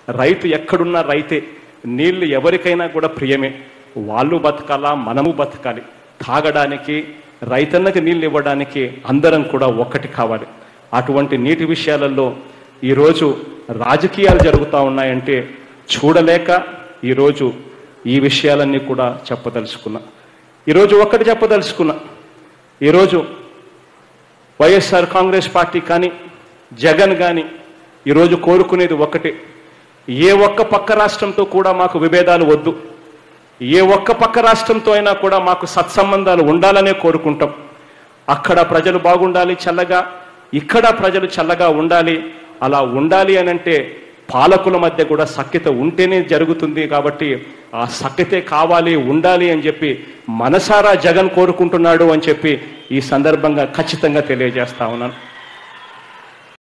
రైతు ఎక్కడున్నా రైతే నీళ్లు ఎవరికైనా కూడా ప్రియమే వాళ్ళు బతకాలా మనము బతకాలి తాగడానికి రైతన్నకి నీళ్ళు ఇవ్వడానికి అందరం కూడా ఒక్కటి కావాలి అటువంటి నీటి విషయాలలో ఈరోజు రాజకీయాలు జరుగుతూ ఉన్నాయంటే చూడలేక ఈరోజు ఈ విషయాలన్నీ కూడా చెప్పదలుచుకున్నా ఈరోజు ఒక్కటి చెప్పదలుచుకున్నా ఈరోజు వైఎస్ఆర్ కాంగ్రెస్ పార్టీ కానీ జగన్ కానీ ఈరోజు కోరుకునేది ఒక్కటే ఏ ఒక్క పక్క రాష్ట్రంతో కూడా మాకు విభేదాలు వద్దు ఏ ఒక్క పక్క రాష్ట్రంతో అయినా కూడా మాకు సత్సంబంధాలు ఉండాలనే కోరుకుంటాం అక్కడ ప్రజలు బాగుండాలి చల్లగా ఇక్కడ ప్రజలు చల్లగా ఉండాలి అలా ఉండాలి అని అంటే పాలకుల మధ్య కూడా సఖ్యత ఉంటేనే జరుగుతుంది కాబట్టి ఆ సఖ్యతే కావాలి ఉండాలి అని చెప్పి మనసారా జగన్ కోరుకుంటున్నాడు అని చెప్పి ఈ సందర్భంగా ఖచ్చితంగా తెలియజేస్తా ఉన్నాను